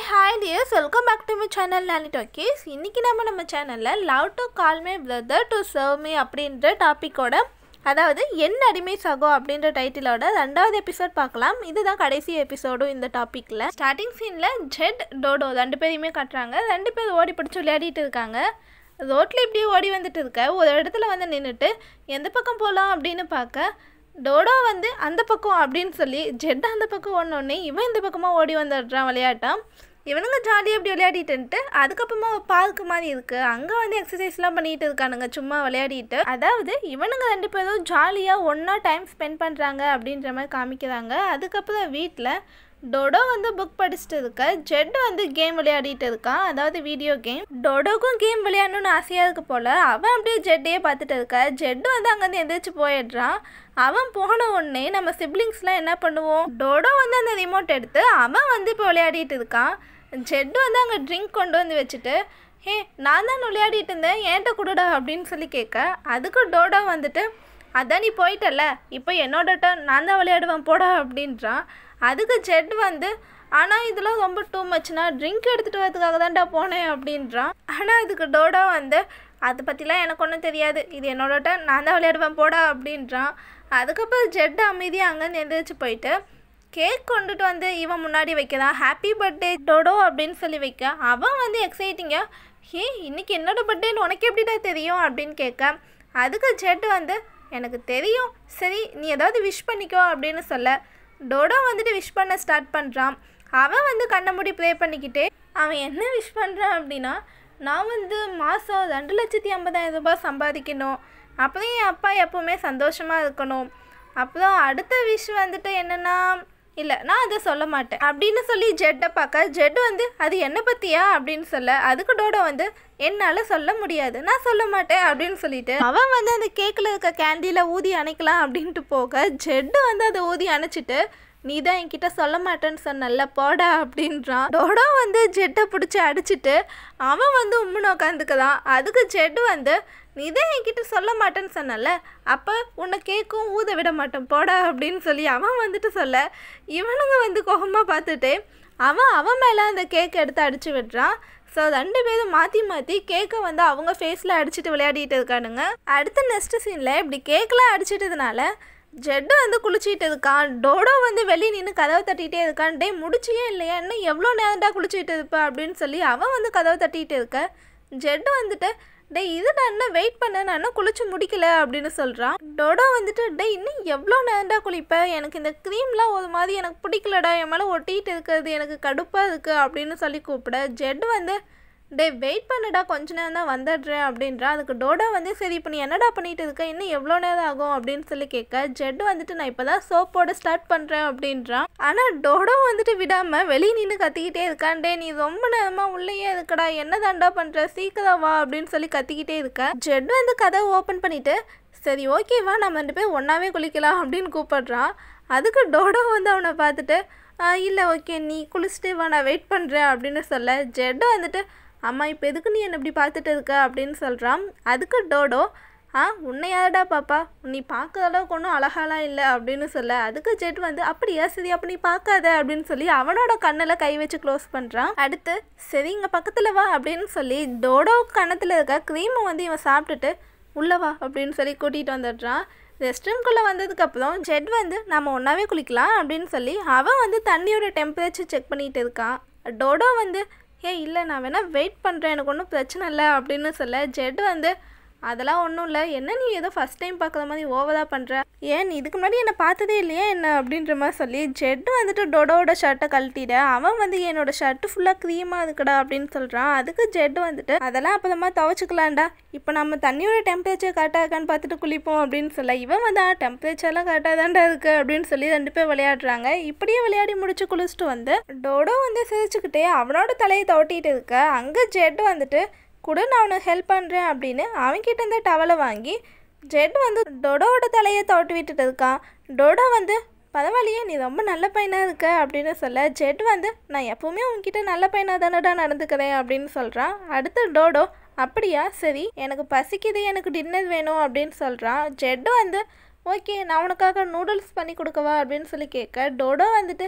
hi dears welcome back to my channel Nani talkies இன்றைக்கி நம்ம நம்ம சேனலில் love to call my brother to serve me அப்படின்ற டாப்பிக்கோட அதாவது என் அடிமை சகோ அப்படின்ற டைட்டிலோட ரெண்டாவது எபிசோட் பார்க்கலாம் இதுதான் கடைசி எபிசோடும் இந்த டாப்பிக்கில் ஸ்டார்டிங் சீனில் ஜெட் டோடோ ரெண்டு பேரையுமே காட்டுறாங்க ரெண்டு பேர் ஓடி பிடிச்சி விளையாடிட்டு இருக்காங்க ரோட்டில் இப்படியே ஓடி வந்துட்டு இருக்க ஒரு இடத்துல வந்து நின்றுட்டு எந்த பக்கம் போகலாம் அப்படின்னு பார்க்க டோடோ வந்து அந்த பக்கம் அப்படின்னு சொல்லி ஜெட் அந்த பக்கம் ஓடனோடனே இவன் இந்த பக்கமாக ஓடி வந்துடுறான் விளையாட்டான் இவனுங்க ஜாலியாக இப்படி விளையாடிட்டுன்ட்டு அதுக்கப்புறமா ஒரு பார்க் மாதிரி இருக்குது அங்கே வந்து எக்ஸசைஸ்லாம் பண்ணிட்டு இருக்கானுங்க சும்மா விளையாடிட்டு அதாவது இவனுங்க ரெண்டு பேரும் ஜாலியாக ஒன்றா டைம் ஸ்பெண்ட் பண்ணுறாங்க அப்படின்ற மாதிரி காமிக்கிறாங்க அதுக்கப்புறம் வீட்டில் டொடோ வந்து புக் படிச்சுட்டு இருக்க ஜெட் வந்து கேம் விளையாடிட்டு இருக்கான் அதாவது வீடியோ கேம் டொடோக்கும் கேம் விளையாடணும்னு ஆசையாக இருக்கு போல் அவன் அப்படியே ஜெட்டையே பார்த்துட்டு இருக்க ஜெட் வந்து அங்கேருந்து எந்திரிச்சு போயிடுறான் அவன் போன உடனே நம்ம சிப்ளிங்ஸ்லாம் என்ன பண்ணுவோம் டொடோ வந்து அந்த ரிமோட் எடுத்து அவன் வந்து இப்போ விளையாடிட்டு இருக்கான் ஜெட் வந்து அங்கே ட்ரிங்க் கொண்டு வந்து வச்சுட்டு ஹே நான் தான் விளையாடிட்டு இருந்தேன் ஏன்ட்ட கொடுடா அப்படின்னு சொல்லி கேட்க அதுக்கு டோடோ வந்துட்டு அதான் நீ போயிட்டல இப்போ என்னோட டர்ன் நான் தான் விளையாடுவேன் போடா அப்படின்றான் அதுக்கு ஜெட் வந்து ஆனால் இதெல்லாம் ரொம்ப டூ மச்னா ட்ரிங்க் எடுத்துகிட்டு வரதுக்காக தான்டா போனேன் அப்படின்றான் ஆனால் இதுக்கு டோடோ வந்து அதை பற்றிலாம் எனக்கு ஒன்றும் தெரியாது இது என்னோட டர்ன் நான் தான் விளையாடுவேன் போடா அப்படின்றான் அதுக்கப்புறம் ஜெட் அமைதியாக அங்கேருந்து எந்திரிச்சு போயிட்டு கேக் கொண்டுட்டு வந்து இவன் முன்னாடி வைக்கிறான் ஹாப்பி பர்த்டே டோடோ அப்படின்னு சொல்லி வைக்க அவன் வந்து எக்ஸைட்டிங்காக ஏ இன்னைக்கு என்னோட பர்த்டேன்னு உனக்கு எப்படிடா தெரியும் அப்படின்னு கேட்க அதுக்கு ஜெட் வந்து எனக்கு தெரியும் சரி நீ ஏதாவது விஷ் பண்ணிக்கோ அப்படின்னு சொல்ல டோடோ வந்துட்டு விஷ் பண்ண ஸ்டார்ட் பண்ணுறான் அவன் வந்து கண்ணை மூடி ப்ளே பண்ணிக்கிட்டே அவன் என்ன விஷ் பண்ணுறான் அப்படின்னா நான் வந்து மாதம் ரெண்டு லட்சத்தி ஐம்பதாயிரம் ரூபாய் சம்பாதிக்கணும் அப்புறம் என் அப்பா எப்போவுமே சந்தோஷமாக இருக்கணும் அப்புறம் அடுத்த விஷ் வந்துட்டு என்னென்னா இல்லை நான் அதை சொல்ல மாட்டேன் அப்படின்னு சொல்லி ஜெட்டை பார்க்க ஜெட் வந்து அது என்னை பற்றியா அப்படின்னு சொல்ல அதுக்கு டோடோ வந்து என்னால் சொல்ல முடியாது நான் சொல்ல மாட்டேன் அப்படின்னு சொல்லிட்டு அவன் வந்து அந்த கேக்கில் இருக்க கேண்டியில் ஊதி அணைக்கலாம் அப்படின்ட்டு போக ஜெட்டு வந்து அதை ஊதி அணைச்சிட்டு நீ தான் என்கிட்ட சொல்ல மாட்டேன்னு சொன்னல போடா அப்படின்றான் டோடோ வந்து ஜெட்டை பிடிச்சி அடிச்சிட்டு அவன் வந்து உம்முன்னு உட்காந்துக்குதான் அதுக்கு ஜெட் வந்து நீ தான் என்கிட்ட சொல்ல மாட்டேன்னு சொன்னல அப்போ உன்னை கேட்கும் ஊத விட மாட்டேன் போடா அப்படின்னு சொல்லி அவன் வந்துட்டு சொல்ல இவனுங்க வந்து கோபமாக பார்த்துட்டு அவன் அவன் மேலே அந்த கேக் எடுத்து அடித்து விடுறான் ஸோ ரெண்டு பேரும் மாற்றி மாற்றி கேக்கை வந்து அவங்க ஃபேஸில் அடிச்சுட்டு விளையாடிட்டு இருக்கானுங்க அடுத்த நெக்ஸ்ட் சீனில் இப்படி கேக்கெலாம் அடிச்சிட்டதுனால ஜெட்டு வந்து குளிச்சிட்டு இருக்கான் டோடோ வந்து வெளியே நின்று கதவை தட்டிகிட்டே இருக்கான் டே முடிச்சியே இல்லையா இன்னும் எவ்வளோ நேரம்டா குளிச்சிட்டு இருப்ப அப்படின்னு சொல்லி அவன் வந்து கதவை தட்டிகிட்டு இருக்க ஜெட்டு வந்துட்டு டே இது நான் இன்னும் வெயிட் பண்ண நான் இன்னும் குளிச்சு முடிக்கல அப்படின்னு சொல்கிறான் டோடோ வந்துட்டு டே இன்னும் எவ்வளோ நேரம்டா குளிப்ப எனக்கு இந்த க்ரீம்லாம் ஒரு மாதிரி எனக்கு பிடிக்கலடா என் மேலே ஒட்டிகிட்டு இருக்கிறது எனக்கு கடுப்பாக இருக்குது அப்படின்னு சொல்லி கூப்பிட ஜெட் வந்து டே வெயிட் பண்ணுடா கொஞ்ச நேரம் தான் வந்துடுறேன் அப்படின்றா அதுக்கு டோடா வந்து சரி இப்போ நீ என்னடா பண்ணிட்டு இருக்க இன்னும் எவ்வளோ நேரம் ஆகும் அப்படின்னு சொல்லி கேட்க ஜெட் வந்துட்டு நான் இப்போ தான் சோப்போட ஸ்டார்ட் பண்ணுறேன் அப்படின்றான் ஆனால் டோடோ வந்துட்டு விடாமல் வெளியே நின்று கத்திக்கிட்டே இருக்கான் டே நீ ரொம்ப நேரமாக உள்ளேயே இருக்கடா என்ன தாண்டா பண்ணுற சீக்கிரம் வா அப்படின்னு சொல்லி கத்திக்கிட்டே இருக்க ஜெட் வந்து கதை ஓப்பன் பண்ணிட்டு சரி ஓகேவா நம்ம ரெண்டு பேர் ஒன்றாவே குளிக்கலாம் அப்படின்னு கூப்பிடுறான் அதுக்கு டோடோ வந்து அவனை பார்த்துட்டு இல்லை ஓகே நீ குளிச்சுட்டு வா நான் வெயிட் பண்ணுறேன் அப்படின்னு சொல்ல ஜெட்டு வந்துட்டு அம்மா இப்போ எதுக்கு நீ என்னை இப்படி பார்த்துட்டு இருக்க அப்படின்னு சொல்கிறான் அதுக்கு டோடோ ஆ உன்னை யாரடா பாப்பா நீ பார்க்குற அளவுக்கு ஒன்றும் அழகாலாம் இல்லை அப்படின்னு சொல்ல அதுக்கு ஜெட் வந்து அப்படியா சரி அப்போ நீ பார்க்காத அப்படின்னு சொல்லி அவனோட கண்ணில் கை வச்சு க்ளோஸ் பண்ணுறான் அடுத்து சரி இங்கே பக்கத்தில் வா அப்படின்னு சொல்லி டோடோ கணத்தில் இருக்க க்ரீமை வந்து இவன் சாப்பிட்டுட்டு உள்ளே வா அப்படின்னு சொல்லி கூட்டிகிட்டு வந்துடுறான் ரெஸ்ட் ரூம்குள்ளே வந்ததுக்கப்புறம் ஜெட் வந்து நம்ம ஒன்றாவே குளிக்கலாம் அப்படின்னு சொல்லி அவன் வந்து தண்ணியோட டெம்பரேச்சர் செக் பண்ணிகிட்டு இருக்கான் டோடோ வந்து ஏ இல்லை நான் வேணால் வெயிட் பண்ணுறேன் எனக்கு ஒன்றும் பிரச்சனை இல்லை அப்படின்னு சொல்ல ஜெட் வந்து அதெல்லாம் ஒன்றும் இல்லை என்ன நீ ஏதோ ஃபஸ்ட் டைம் பார்க்குற மாதிரி ஓவராக பண்ணுற ஏன் நீ இதுக்கு முன்னாடி என்னை பார்த்ததே இல்லையா என்ன அப்படின்ற மாதிரி சொல்லி ஜெட் வந்துட்டு டொடோட ஷர்ட்டை கழட்டிட அவன் வந்து என்னோட ஷர்ட்டு ஃபுல்லாக க்ரீமாக இருக்குடா அப்படின்னு சொல்கிறான் அதுக்கு ஜெட் வந்துட்டு அதெல்லாம் அப்புறமா துவச்சிக்கலாம்டா இப்போ நம்ம தண்ணியோட டெம்பரேச்சர் கரெக்டாக இருக்கான்னு பார்த்துட்டு குளிப்போம் அப்படின்னு சொல்ல இவன் வந்து ஆ டெம்பரேச்சர்லாம் கரெக்டாக தான்டா இருக்குது அப்படின்னு சொல்லி ரெண்டு பேர் விளையாடுறாங்க இப்படியே விளையாடி முடிச்சு குளிச்சுட்டு வந்து டோடோ வந்து சிரிச்சுக்கிட்டே அவனோட தலையை தோட்டிகிட்டு இருக்க அங்கே ஜெட் வந்துட்டு கூட நான் அவனுக்கு ஹெல்ப் பண்ணுறேன் அப்படின்னு அவன்கிட்ட இருந்த டவலை வாங்கி ஜெட் வந்து டொடோட தலையை தோட்டு விட்டுட்டு இருக்கான் டொடோ வந்து பரவாயில்லையே நீ ரொம்ப நல்ல பையனாக இருக்க அப்படின்னு சொல்ல ஜெட் வந்து நான் எப்போவுமே உன்கிட்ட நல்ல பையனாக தானடா நடந்துக்கிறேன் அப்படின்னு சொல்கிறான் அடுத்து டோடோ அப்படியா சரி எனக்கு பசிக்குது எனக்கு டின்னர் வேணும் அப்படின்னு சொல்கிறான் ஜெட் வந்து ஓகே நான் உனக்காக நூடுல்ஸ் பண்ணி கொடுக்கவா அப்படின்னு சொல்லி கேட்க டோடோ வந்துட்டு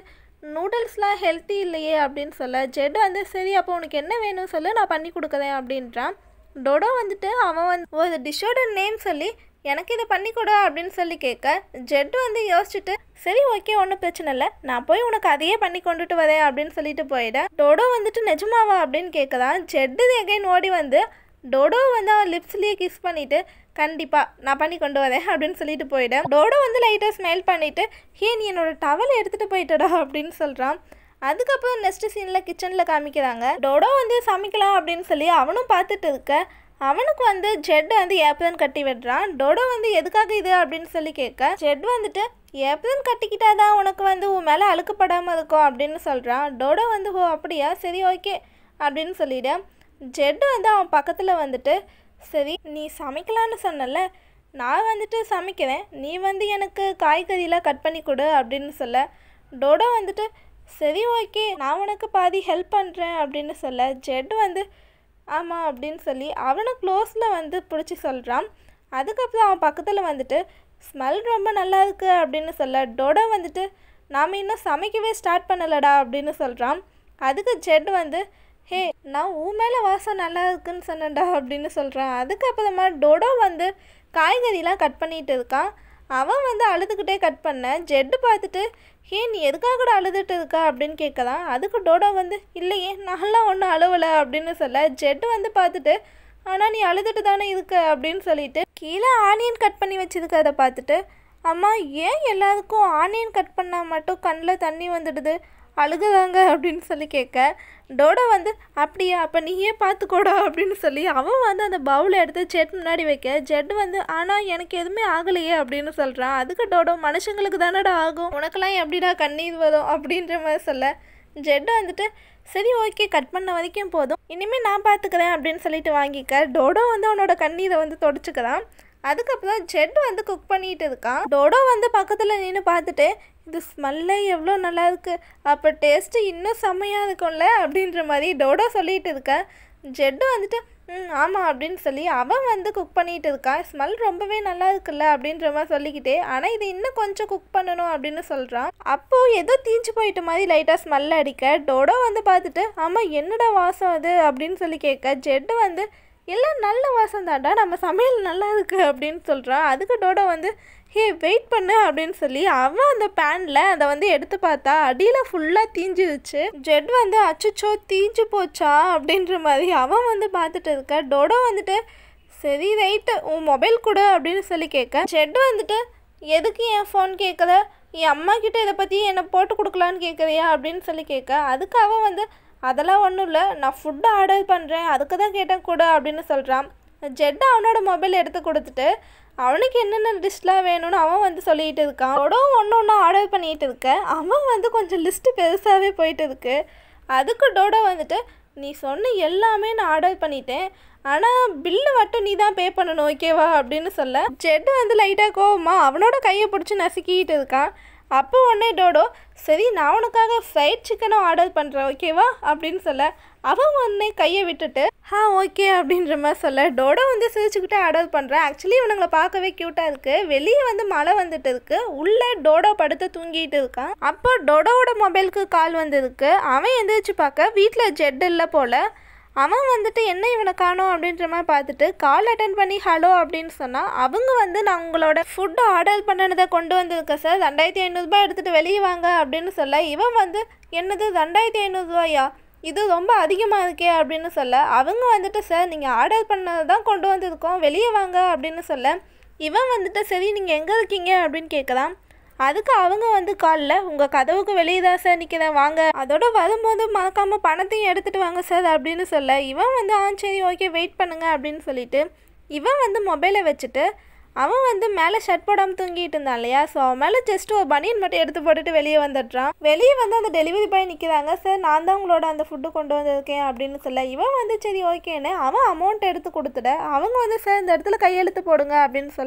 நூடுல்ஸ்லாம் ஹெல்த்தி இல்லையே அப்படின்னு சொல்ல ஜெட் வந்து சரி அப்போ உனக்கு என்ன வேணும் சொல்லு நான் பண்ணி கொடுக்குறேன் அப்படின்றான் டொடோ வந்துட்டு அவன் வந்து ஒரு டிஷ்ஷோட நேம் சொல்லி எனக்கு இதை பண்ணி கொடு அப்படின்னு சொல்லி கேட்க ஜெட் வந்து யோசிச்சுட்டு சரி ஓகே ஒன்றும் பிரச்சனை இல்லை நான் போய் உனக்கு அதையே பண்ணி கொண்டுட்டு வரேன் அப்படின்னு சொல்லிட்டு போயிட்டேன் டொடோ வந்துட்டு நிஜமாவா அப்படின்னு கேட்கதான் ஜெட்டு எகைன் ஓடி வந்து டோடோ வந்து அவன் லிப்ஸ்லேயே கிஸ் பண்ணிட்டு கண்டிப்பாக நான் பண்ணி கொண்டு வரேன் அப்படின்னு சொல்லிட்டு போயிட்டேன் டோடோ வந்து லைட்டாக ஸ்மைல் பண்ணிட்டு ஹே நீ என்னோட டவலை எடுத்துகிட்டு போயிட்டடா அப்படின்னு சொல்கிறான் அதுக்கப்புறம் நெக்ஸ்ட் சீனில் கிச்சனில் காமிக்கிறாங்க டோடோ வந்து சமைக்கலாம் அப்படின்னு சொல்லி அவனும் பார்த்துட்டு இருக்க அவனுக்கு வந்து ஜெட் வந்து ஏப்ரன் கட்டி விடுறான் டோடோ வந்து எதுக்காக இது அப்படின்னு சொல்லி கேட்க ஜெட் வந்துட்டு ஏப்ரன் கட்டிக்கிட்டாதான் உனக்கு வந்து உன் மேலே அழுக்கப்படாமல் இருக்கும் அப்படின்னு சொல்கிறான் டோடோ வந்து ஓ அப்படியா சரி ஓகே அப்படின்னு சொல்லிடு ஜெட் வந்து அவன் பக்கத்தில் வந்துட்டு சரி நீ சமைக்கலான்னு சொன்னல நான் வந்துட்டு சமைக்கிறேன் நீ வந்து எனக்கு காய்கறிலாம் கட் பண்ணி கொடு அப்படின்னு சொல்ல டோடோ வந்துட்டு சரி ஓகே நான் உனக்கு பாதி ஹெல்ப் பண்ணுறேன் அப்படின்னு சொல்ல ஜெட் வந்து ஆமாம் அப்படின்னு சொல்லி அவனை க்ளோஸில் வந்து பிடிச்சி சொல்கிறான் அதுக்கப்புறம் அவன் பக்கத்தில் வந்துட்டு ஸ்மெல் ரொம்ப நல்லா இருக்கு அப்படின்னு சொல்ல டோடோ வந்துட்டு நாம் இன்னும் சமைக்கவே ஸ்டார்ட் பண்ணலடா அப்படின்னு சொல்கிறான் அதுக்கு ஜெட் வந்து ஹே நான் உன் மேலே வாசம் நல்லா இருக்குன்னு சொன்னேன்டா அப்படின்னு சொல்கிறான் அதுக்கப்புறமா டோடோ வந்து காய்கறிலாம் கட் பண்ணிட்டு இருக்கான் அவன் வந்து அழுதுகிட்டே கட் பண்ண ஜெட்டு பார்த்துட்டு ஹே நீ எதுக்காக அழுதுட்டு இருக்கா அப்படின்னு கேட்கலாம் அதுக்கு டோடோ வந்து இல்லையே நான்லாம் ஒன்றும் அழுவலை அப்படின்னு சொல்ல ஜெட்டு வந்து பார்த்துட்டு ஆனால் நீ அழுதுட்டு தானே இருக்க அப்படின்னு சொல்லிட்டு கீழே ஆனியன் கட் பண்ணி வச்சிருக்கிறத பார்த்துட்டு அம்மா ஏன் எல்லாருக்கும் ஆனியன் கட் பண்ணால் மட்டும் கண்ணில் தண்ணி வந்துடுது அழுகுதாங்க அப்படின்னு சொல்லி கேட்க டோடோ வந்து அப்படியா அப்போ நீயே பார்த்துக்கோடா அப்படின்னு சொல்லி அவன் வந்து அந்த பவுலை எடுத்து ஜெட் முன்னாடி வைக்க ஜெட் வந்து ஆனால் எனக்கு எதுவுமே ஆகலையே அப்படின்னு சொல்கிறான் அதுக்கு டோடோ மனுஷங்களுக்கு தானடா ஆகும் உனக்கெல்லாம் எப்படிடா கண்ணீர் வரும் அப்படின்ற மாதிரி சொல்ல ஜெட் வந்துட்டு சரி ஓகே கட் பண்ண வரைக்கும் போதும் இனிமேல் நான் பார்த்துக்கிறேன் அப்படின்னு சொல்லிட்டு வாங்கிக்க டோடோ வந்து அவனோட கண்ணீரை வந்து தொடச்சிக்கிறான் அதுக்கப்புறம் ஜெட் வந்து குக் பண்ணிட்டு இருக்கான் டோடோ வந்து பக்கத்தில் நின்று பார்த்துட்டு இது ஸ்மெல்லே எவ்வளோ நல்லா இருக்கு அப்போ டேஸ்ட்டு இன்னும் செம்மையாக இருக்கும்ல அப்படின்ற மாதிரி டோடோ சொல்லிட்டு இருக்க ஜெட்டு வந்துட்டு ம் ஆமாம் அப்படின்னு சொல்லி அவன் வந்து குக் பண்ணிட்டு இருக்கான் ஸ்மெல் ரொம்பவே நல்லா இருக்குல்ல அப்படின்ற மாதிரி சொல்லிக்கிட்டே ஆனால் இது இன்னும் கொஞ்சம் குக் பண்ணணும் அப்படின்னு சொல்கிறான் அப்போது ஏதோ தீஞ்சு போயிட்ட மாதிரி லைட்டாக ஸ்மெல் அடிக்க டோடோ வந்து பார்த்துட்டு ஆமாம் என்னடா வாசம் அது அப்படின்னு சொல்லி கேட்க ஜெட்டு வந்து எல்லாம் நல்ல வாசம் தாண்டா நம்ம சமையல் நல்லா இருக்கு அப்படின்னு சொல்கிறான் அதுக்கு டோடோ வந்து ஹே வெயிட் பண்ணு அப்படின்னு சொல்லி அவன் அந்த பேனில் அதை வந்து எடுத்து பார்த்தா அடியில் ஃபுல்லாக தீஞ்சிருச்சு ஜெட் வந்து அச்சச்சோ தீஞ்சு போச்சா அப்படின்ற மாதிரி அவன் வந்து பார்த்துட்டு இருக்க டோடோ வந்துட்டு சரி ரைட்டு உன் மொபைல் கொடு அப்படின்னு சொல்லி கேட்க ஜெட் வந்துட்டு எதுக்கு என் ஃபோன் கேட்கல என் அம்மா கிட்ட இதை பற்றி என்னை போட்டு கொடுக்கலான்னு கேட்குறியா அப்படின்னு சொல்லி கேட்க அதுக்கு அவன் வந்து அதெல்லாம் ஒன்றும் இல்லை நான் ஃபுட்டு ஆர்டர் பண்ணுறேன் அதுக்கு தான் கேட்டேன் கொடு அப்படின்னு சொல்கிறான் ஜெட் அவனோட மொபைல் எடுத்து கொடுத்துட்டு அவனுக்கு என்னென்ன டிஷ்லாம் வேணும்னு அவன் வந்து சொல்லிட்டு இருக்கான் அவனும் ஒன்று ஒன்று ஆர்டர் பண்ணிட்டு இருக்க அவன் வந்து கொஞ்சம் லிஸ்ட்டு பெருசாகவே போயிட்டு இருக்கு அதுக்கு டோடோ வந்துட்டு நீ சொன்ன எல்லாமே நான் ஆர்டர் பண்ணிட்டேன் ஆனால் பில்லு மட்டும் நீ தான் பே பண்ணணும் ஓகேவா அப்படின்னு சொல்ல ஜெட் வந்து லைட்டாக கோவமா அவனோட கையை பிடிச்சி நசுக்கிட்டு இருக்கான் அப்போ உடனே டோடோ சரி நான் உனக்காக ஃப்ரைட் சிக்கனும் ஆர்டர் பண்ணுறேன் ஓகேவா அப்படின்னு சொல்ல அவன் உடனே கையை விட்டுட்டு ஆ ஓகே அப்படின்ற மாதிரி சொல்ல டோடோ வந்து சிரிச்சுக்கிட்டே ஆர்டர் பண்ணுறேன் ஆக்சுவலி இவனுங்களை பார்க்கவே க்யூட்டாக இருக்குது வெளியே வந்து மழை வந்துட்டு இருக்கு உள்ளே டோடோ படுத்து தூங்கிட்டு இருக்கான் அப்போ டோடோவோட மொபைலுக்கு கால் வந்திருக்கு அவன் எந்திரிச்சு பார்க்க வீட்டில் ஜெட் இல்லை போல் அவன் வந்துட்டு என்ன இவனை காணோம் அப்படின்ற மாதிரி பார்த்துட்டு கால் அட்டன் பண்ணி ஹலோ அப்படின்னு சொன்னால் அவங்க வந்து நான் உங்களோட ஃபுட்டு ஆர்டர் பண்ணினதை கொண்டு வந்திருக்கேன் சார் ரெண்டாயிரத்தி ஐநூறுரூபா எடுத்துகிட்டு வெளியே வாங்க அப்படின்னு சொல்ல இவன் வந்து என்னது ரெண்டாயிரத்தி ஐநூறுரூவாயா இது ரொம்ப அதிகமாக இருக்கே அப்படின்னு சொல்ல அவங்க வந்துட்டு சார் நீங்கள் ஆர்டர் பண்ணதை தான் கொண்டு வந்திருக்கோம் வெளியே வாங்க அப்படின்னு சொல்ல இவன் வந்துட்டு சரி நீங்கள் எங்கே இருக்கீங்க அப்படின்னு கேட்குறான் அதுக்கு அவங்க வந்து காலில் உங்கள் கதவுக்கு வெளியே தான் சார் நிற்கிறேன் வாங்க அதோட வரும்போது மறக்காமல் பணத்தையும் எடுத்துகிட்டு வாங்க சார் அப்படின்னு சொல்ல இவன் வந்து ஆ சரி ஓகே வெயிட் பண்ணுங்க அப்படின்னு சொல்லிட்டு இவன் வந்து மொபைலை வச்சுட்டு அவன் வந்து மேலே ஷர்ட் போடாமல் தூங்கிட்டு இருந்தான் இல்லையா ஸோ அவன் மேலே ஜஸ்ட் ஒரு பனியன் மட்டும் எடுத்து போட்டுட்டு வெளியே வந்துடுறான் வெளியே வந்து அந்த டெலிவரி பாய் நிற்கிறாங்க சார் நான் தான் உங்களோட அந்த ஃபுட்டு கொண்டு வந்திருக்கேன் அப்படின்னு சொல்ல இவன் வந்து சரி ஓகேன்னு அவன் அமௌண்ட் எடுத்து கொடுத்துட அவங்க வந்து சார் இந்த இடத்துல கையெழுத்து போடுங்க அப்படின்னு சொல்கிறான்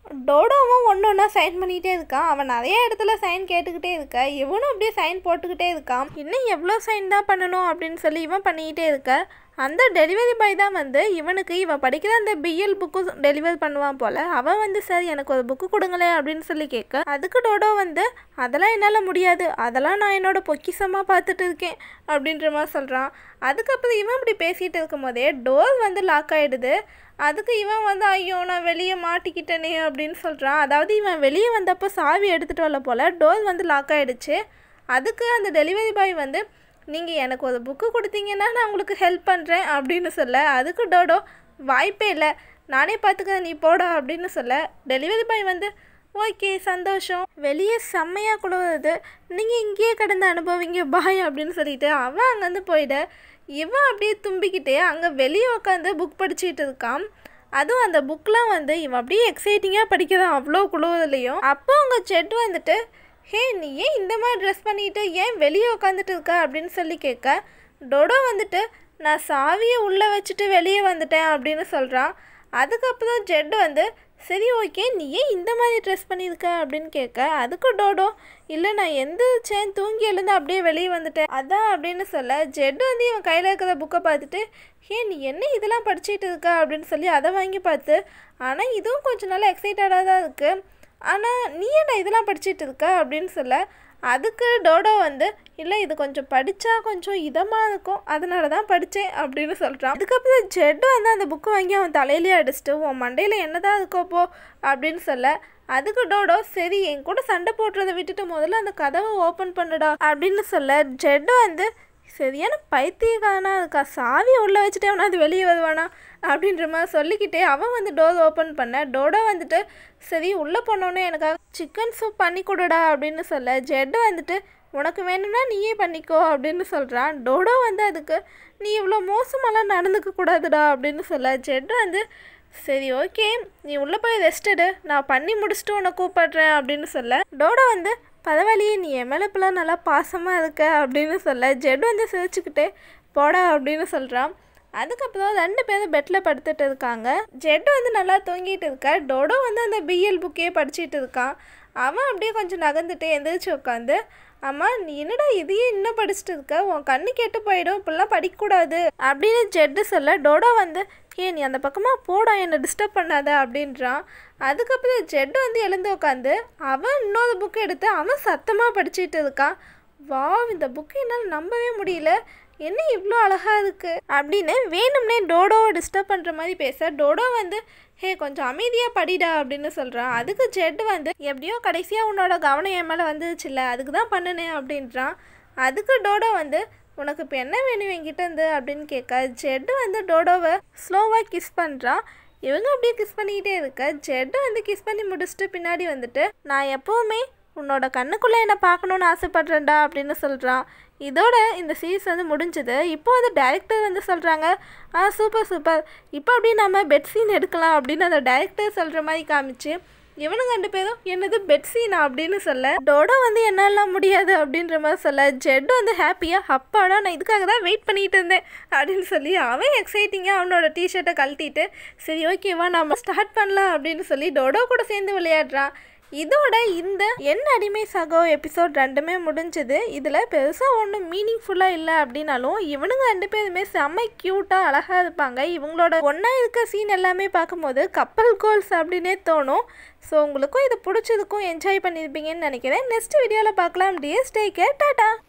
டோடோவும் ஒன்று ஒன்றா சைன் பண்ணிகிட்டே இருக்கான் அவன் நிறைய இடத்துல சைன் கேட்டுக்கிட்டே இருக்கா இவனும் அப்படியே சைன் போட்டுக்கிட்டே இருக்கான் இன்னும் எவ்வளோ சைன் தான் பண்ணணும் அப்படின்னு சொல்லி இவன் பண்ணிக்கிட்டே இருக்க அந்த டெலிவரி பாய் தான் வந்து இவனுக்கு இவன் படிக்கிற அந்த பிஎல் புக்கு டெலிவரி பண்ணுவான் போல் அவன் வந்து சார் எனக்கு ஒரு புக்கு கொடுங்களேன் அப்படின்னு சொல்லி கேட்க அதுக்கு டோடோ வந்து அதெல்லாம் என்னால் முடியாது அதெல்லாம் நான் என்னோட பொக்கிசமாக பார்த்துட்டு இருக்கேன் அப்படின்ற மாதிரி சொல்கிறான் அதுக்கப்புறம் இவன் இப்படி பேசிகிட்டு இருக்கும் போதே டோர் வந்து லாக் ஆகிடுது அதுக்கு இவன் வந்து ஐயோ நான் வெளியே மாட்டிக்கிட்டேனே அப்படின்னு சொல்கிறான் அதாவது இவன் வெளியே வந்தப்போ சாவி எடுத்துகிட்டு வரல போல் டோர் வந்து லாக் ஆகிடுச்சு அதுக்கு அந்த டெலிவரி பாய் வந்து நீங்கள் எனக்கு ஒரு புக்கு கொடுத்தீங்கன்னா நான் உங்களுக்கு ஹெல்ப் பண்ணுறேன் அப்படின்னு சொல்ல அதுக்கு டோடோ வாய்ப்பே இல்லை நானே பார்த்துக்கிறேன் நீ போடா அப்படின்னு சொல்ல டெலிவரி பாய் வந்து ஓகே சந்தோஷம் வெளியே செம்மையாக குழுவுறது நீங்கள் இங்கேயே கடந்து அனுபவிங்க பாய் அப்படின்னு சொல்லிட்டு அவன் அங்கேருந்து போயிட இவன் அப்படியே தும்பிக்கிட்டே அங்கே வெளியே உட்காந்து புக் படிச்சுட்டு இருக்கான் அதுவும் அந்த புக்லாம் வந்து இவன் அப்படியே எக்ஸைட்டிங்காக படிக்கிறான் அவ்வளோ குழுவதுலையும் அப்போ அவங்க செட் வந்துட்டு ஹே நீ ஏன் இந்த மாதிரி ட்ரெஸ் பண்ணிட்டு ஏன் வெளியே உட்காந்துட்டு இருக்க அப்படின்னு சொல்லி கேட்க டொடோ வந்துட்டு நான் சாவியை உள்ளே வச்சுட்டு வெளியே வந்துட்டேன் அப்படின்னு சொல்கிறான் அதுக்கப்புறம் ஜெட் வந்து சரி ஓகே நீ ஏன் இந்த மாதிரி ட்ரெஸ் பண்ணியிருக்க அப்படின்னு கேட்க அதுக்கு டோடோ இல்லை நான் எந்திரிச்சேன் தூங்கி எழுந்து அப்படியே வெளியே வந்துட்டேன் அதான் அப்படின்னு சொல்ல ஜெட் வந்து இவன் கையில் இருக்கிற புக்கை பார்த்துட்டு ஏ நீ என்ன இதெல்லாம் படிச்சுட்டு இருக்க அப்படின்னு சொல்லி அதை வாங்கி பார்த்து ஆனால் இதுவும் கொஞ்சம் நல்லா எக்ஸைட்டடாக தான் இருக்குது ஆனால் நீ என்ன இதெல்லாம் படிச்சுட்டு இருக்க அப்படின்னு சொல்ல அதுக்கு டோடோ வந்து இல்லை இது கொஞ்சம் படித்தா கொஞ்சம் இதமாக இருக்கும் அதனால தான் படித்தேன் அப்படின்னு சொல்கிறான் அதுக்கப்புறம் ஜெட் வந்து அந்த புக்கு வாங்கி அவன் தலையிலேயே அடிச்சிட்டு உன் மண்டையில் என்னதான் இருக்கோ போ அப்படின்னு சொல்ல அதுக்கு டோடோ சரி என் கூட சண்டை போடுறதை விட்டுட்டு முதல்ல அந்த கதவை ஓப்பன் பண்ணுடா அப்படின்னு சொல்ல ஜெட் வந்து சரியான பைத்தியக்காரனா இருக்கா சாவி உள்ளே வச்சுட்டு அவனா அது வெளியே வருவானா அப்படின்ற மாதிரி சொல்லிக்கிட்டே அவன் வந்து டோர் ஓப்பன் பண்ண டோடோ வந்துட்டு சரி உள்ளே போனோன்னே எனக்காக சிக்கன் சூப் பண்ணி கொடுடா அப்படின்னு சொல்ல ஜெட்டு வந்துட்டு உனக்கு வேணும்னா நீயே பண்ணிக்கோ அப்படின்னு சொல்கிறான் டோடோ வந்து அதுக்கு நீ இவ்வளோ மோசமெல்லாம் நடந்துக்க கூடாதுடா அப்படின்னு சொல்ல ஜெட் வந்து சரி ஓகே நீ உள்ளே போய் ரெஸ்ட் எடு நான் பண்ணி முடிச்சுட்டு உன்னை கூப்பிடுறேன் அப்படின்னு சொல்ல டோடோ வந்து பரவாயில்லையே நீ என் மேலே இப்பெல்லாம் நல்லா பாசமாக இருக்க அப்படின்னு சொல்ல ஜெட் வந்து சிரிச்சுக்கிட்டே போடா அப்படின்னு சொல்கிறான் அதுக்கப்புறம் ரெண்டு பேரும் பெட்டில் படுத்துட்டு இருக்காங்க ஜெட் வந்து நல்லா தூங்கிட்டு இருக்கா டொடோ வந்து அந்த பிஎல் புக்கே படிச்சுட்டு இருக்கான் அவன் அப்படியே கொஞ்சம் நகர்ந்துட்டு எந்திரிச்சு உட்காந்து அம்மா நீ என்னடா இதையே இன்னும் படிச்சுட்டு இருக்க உன் கண்ணு கெட்டு போயிடும் இப்படிலாம் படிக்கக்கூடாது அப்படின்னு ஜெட்டு சொல்ல டோடோ வந்து ஏ நீ அந்த பக்கமாக போடா என்னை டிஸ்டர்ப் பண்ணாத அப்படின்றான் அதுக்கப்புறம் ஜெட் வந்து எழுந்து உட்காந்து அவன் இன்னொரு புக்கு எடுத்து அவன் சத்தமாக படிச்சுட்டு இருக்கான் வா இந்த புக்கு என்னால் நம்பவே முடியல என்ன இவ்வளோ அழகாக இருக்குது அப்படின்னு வேணும்னே டோடோவை டிஸ்டர்ப் பண்ணுற மாதிரி பேச டோடோ வந்து ஹே கொஞ்சம் அமைதியாக படிடா அப்படின்னு சொல்கிறான் அதுக்கு ஜெட் வந்து எப்படியோ கடைசியாக உன்னோட கவனம் என் மேலே வந்துச்சுல்ல அதுக்கு தான் பண்ணினேன் அப்படின்றான் அதுக்கு டோடோ வந்து உனக்கு இப்போ என்ன வேணும் என்கிட்ட இருந்து அப்படின்னு கேட்க ஜெட்டு வந்து டோடோவை ஸ்லோவாக கிஸ் பண்ணுறான் இவங்க அப்படியே கிஸ் பண்ணிக்கிட்டே இருக்க ஜெட்டு வந்து கிஸ் பண்ணி முடிச்சுட்டு பின்னாடி வந்துட்டு நான் எப்போவுமே உன்னோட கண்ணுக்குள்ளே என்ன பார்க்கணுன்னு ஆசைப்பட்றேன்டா அப்படின்னு சொல்கிறான் இதோட இந்த சீரீஸ் வந்து முடிஞ்சது இப்போ வந்து டைரக்டர் வந்து சொல்கிறாங்க ஆ சூப்பர் சூப்பர் இப்போ அப்படியே நம்ம பெட் சீன் எடுக்கலாம் அப்படின்னு அந்த டைரக்டர் சொல்கிற மாதிரி காமிச்சு இவனுங்க ரெண்டு பேரும் என்னது பெட் சீனா அப்படின்னு சொல்ல டோடோ வந்து என்னாலாம் முடியாது அப்படின்ற மாதிரி சொல்ல ஜெட் வந்து ஹாப்பியாக அப்பாடா நான் இதுக்காக தான் வெயிட் பண்ணிட்டு இருந்தேன் அப்படின்னு சொல்லி அவன் எக்ஸைட்டிங்காக அவனோட டிஷர்ட்டை கழட்டிட்டு சரி ஓகேவா நம்ம ஸ்டார்ட் பண்ணலாம் அப்படின்னு சொல்லி டோடோ கூட சேர்ந்து விளையாடுறான் இதோட இந்த என் அடிமை சகோ எபிசோட் ரெண்டுமே முடிஞ்சது இதில் பெருசாக ஒன்றும் மீனிங்ஃபுல்லாக இல்லை அப்படின்னாலும் இவனுங்க ரெண்டு பேருமே செம்ம க்யூட்டாக அழகாக இருப்பாங்க இவங்களோட ஒன்றா இருக்க சீன் எல்லாமே பார்க்கும்போது கப்பல் கோல்ஸ் அப்படின்னே தோணும் ஸோ உங்களுக்கும் இது பிடிச்சதுக்கும் என்ஜாய் பண்ணியிருப்பீங்கன்னு நினைக்கிறேன் நெக்ஸ்ட் வீடியோவில் பார்க்கலாம் டிஎஸ் டேக் கேர் டாட்டா